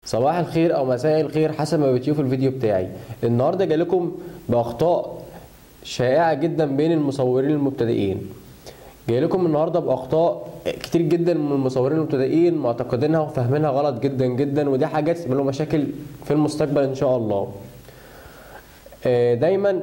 صباح الخير او مساء الخير حسب ما بتشوفوا الفيديو بتاعي النهارده جايلكم باخطاء شائعه جدا بين المصورين المبتدئين جايلكم النهارده باخطاء كتير جدا من المصورين المبتدئين معتقدينها وفاهمينها غلط جدا جدا ودي حاجات تسبب لهم مشاكل في المستقبل ان شاء الله آه، دايما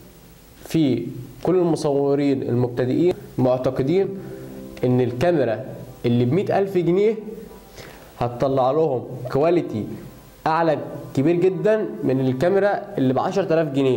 في كل المصورين المبتدئين معتقدين ان الكاميرا اللي بمئة ألف جنيه هتطلع لهم كواليتي اعلى كبير جدا من الكاميرا اللي ب 10000 جنيه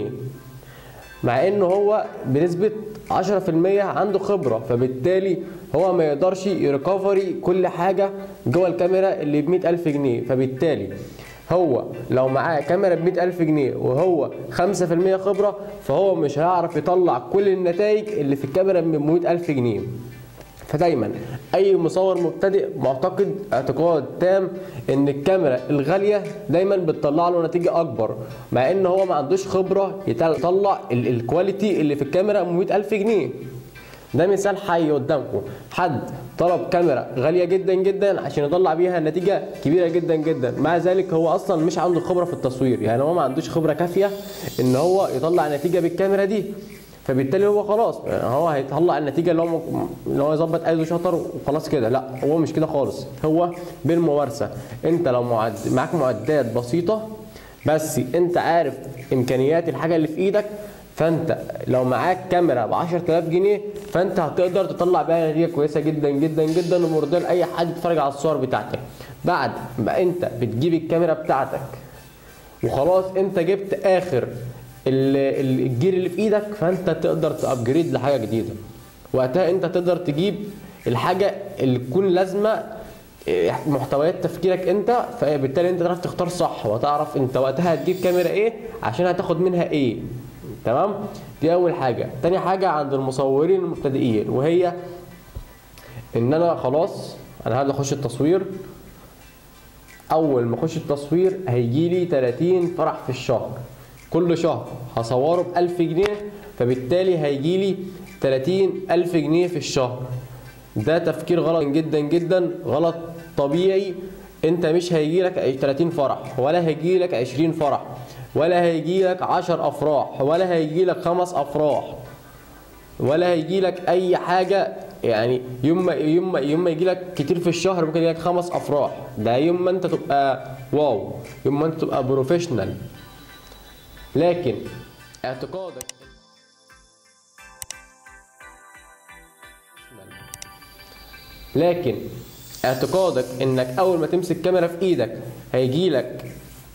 مع ان هو بنسبه 10% عنده خبره فبالتالي هو ما يقدرش يريكفري كل حاجه جوه الكاميرا اللي ب 100000 جنيه فبالتالي هو لو معاه كاميرا ب 100000 جنيه وهو 5% خبره فهو مش هيعرف يطلع كل النتائج اللي في الكاميرا ب 100000 جنيه فدايما اي مصور مبتدئ معتقد اعتقاد تام ان الكاميرا الغاليه دايما بتطلع له نتيجه اكبر مع ان هو ما عندوش خبره يطلع ال- الكواليتي اللي في الكاميرا ب 100000 جنيه ده مثال حي قدامكم حد طلب كاميرا غاليه جدا جدا عشان يطلع بيها نتيجه كبيره جدا جدا مع ذلك هو اصلا مش عنده خبره في التصوير يعني هو ما عندوش خبره كافيه ان هو يطلع نتيجه بالكاميرا دي فبالتالي هو خلاص يعني هو هيطلع النتيجه اللي هو اللي هو يظبط ايده شاطر وخلاص كده لا هو مش كده خالص هو بالممارسه انت لو معد معاك معدات بسيطه بس انت عارف امكانيات الحاجه اللي في ايدك فانت لو معاك كاميرا ب 10000 جنيه فانت هتقدر تطلع بيها نتيجه كويسه جدا جدا جدا ومرضيه لاي حد يتفرج على الصور بتاعتك بعد ما انت بتجيب الكاميرا بتاعتك وخلاص انت جبت اخر ال- ال- الجير اللي في ايدك فانت تقدر تابجريد لحاجه جديده وقتها انت تقدر تجيب الحاجه اللي تكون لازمه إيه، محتويات تفكيرك انت فبالتالي انت تعرف تختار صح وتعرف انت وقتها هتجيب كاميرا ايه عشان هتاخد منها ايه تمام دي اول حاجه تاني حاجه عند المصورين المبتدئين وهي ان انا خلاص انا هبدا اخش التصوير اول ما اخش التصوير هيجي لي 30 فرح في الشهر كل شهر هصوره ب 1000 جنيه فبالتالي هيجي لي 30 ألف جنيه في الشهر ده تفكير غلط جدا جدا غلط طبيعي انت مش هيجي لك 30 فرح ولا هيجي لك 20 فرح ولا هيجي لك 10 افراح ولا هيجي لك خمس افراح ولا هيجي لك اي حاجه يعني يوم ما يوم ما يوم ما يجي لك كتير في الشهر ممكن يجي لك خمس افراح ده يوم ما انت تبقى واو يوم ما انت تبقى بروفيشنال لكن اعتقادك لكن اعتقادك انك اول ما تمسك كاميرا في ايدك هيجي لك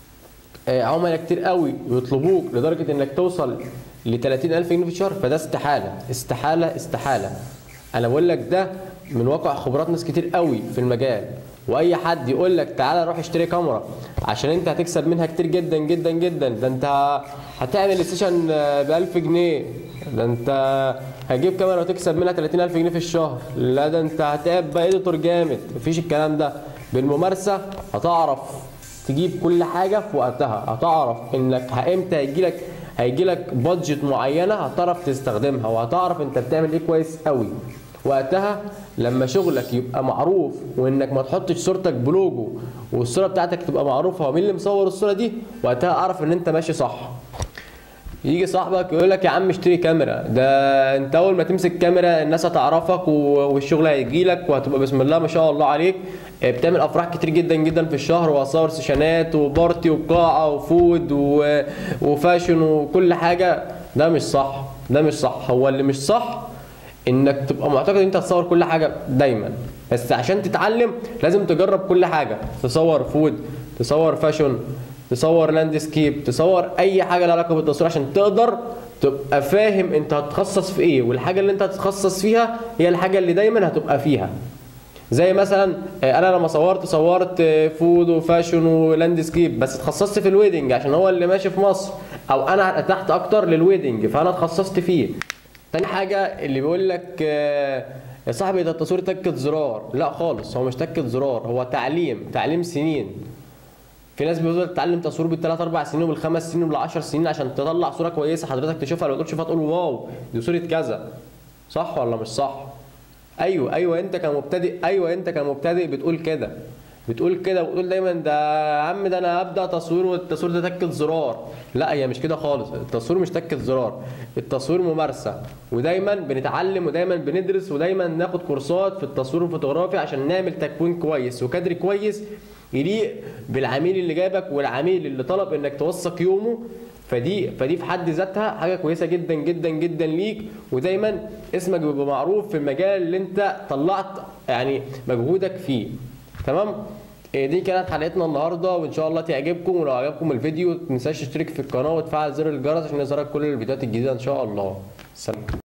آه، عملاء كتير قوي ويطلبوك لدرجه انك توصل ل 30000 جنيه في الشهر فده استحاله استحاله استحاله انا بقول لك ده من واقع خبرات ناس كتير قوي في المجال واي حد يقول لك تعالى روح اشتري كاميرا عشان انت هتكسب منها كتير جدا جدا جدا ده انت هتعمل ستيشن ب 1000 جنيه ده انت هتجيب كاميرا وتكسب منها 30000 جنيه في الشهر لا ده انت هتبقى اديتور جامد مفيش الكلام ده بالممارسه هتعرف تجيب كل حاجه في وقتها هتعرف انك امتى هيجي لك هيجي لك بادجت معينه هتعرف تستخدمها وهتعرف انت بتعمل ايه كويس قوي وقتها لما شغلك يبقى معروف وانك ما تحطش صورتك بلوجو والصوره بتاعتك تبقى معروفه ومين اللي مصور الصوره دي وقتها اعرف ان انت ماشي صح يجي صاحبك يقول لك يا عم اشتري كاميرا ده انت اول ما تمسك كاميرا الناس هتعرفك و- والشغل هيجي لك وهتبقى بسم الله ما شاء الله عليك اه، بتعمل افراح كتير جدا جدا في الشهر وهتصور سيشنات وبارتي وقاعه وفود و- وفاشن وكل حاجه ده مش صح ده مش صح هو اللي مش صح انك تبقى معتقد ان انت هتصور كل حاجه دايما بس عشان تتعلم لازم تجرب كل حاجه تصور فود تصور فاشن تصور لاندسكيب تصور اي حاجه لها علاقه بالتصوير عشان تقدر تبقى فاهم انت هتتخصص في ايه والحاجه اللي انت هتتخصص فيها هي الحاجه اللي دايما هتبقى فيها زي مثلا آه، انا لما صورت صورت آه، فود وفاشن ولاندسكيب بس اتخصصت في الويدنج عشان هو اللي ماشي في مصر او انا ارتحت اكتر للويدنج فانا اتخصصت فيه تاني حاجه اللي بيقول لك آه، يا صاحبي ده التصوير تكة زرار لا خالص هو مش تكة زرار هو تعليم تعليم سنين في ناس بتفضل تتعلم تصوير بالثلاث اربع سنين وبالخمس سنين وبالعشر سنين عشان تطلع صوره كويسه حضرتك تشوفها لو تشوفها تقول واو دي صوره كذا صح ولا مش صح ايوه ايوه انت كمبتدئ ايوه انت كمبتدئ بتقول كده بتقول كده وتقول دايما ده يا عم ده انا هبدا تصوير والتصوير ده تكه زرار لا هي مش كده خالص التصوير مش تكه زرار التصوير ممارسه ودايما بنتعلم ودايما بندرس ودايما ناخد كورسات في التصوير الفوتوغرافي عشان نعمل تكوين كويس وكادر كويس يليق بالعميل اللي جابك والعميل اللي طلب انك توثق يومه فدي فدي في حد ذاتها حاجه كويسه جدا جدا جدا ليك ودايما اسمك بيبقى معروف في المجال اللي انت طلعت يعني مجهودك فيه تمام إيه دي كانت حلقتنا النهارده وان شاء الله تعجبكم ولو عجبكم الفيديو ما تنساش تشترك في القناه وتفعل زر الجرس عشان يظهرك كل الفيديوهات الجديده ان شاء الله سلام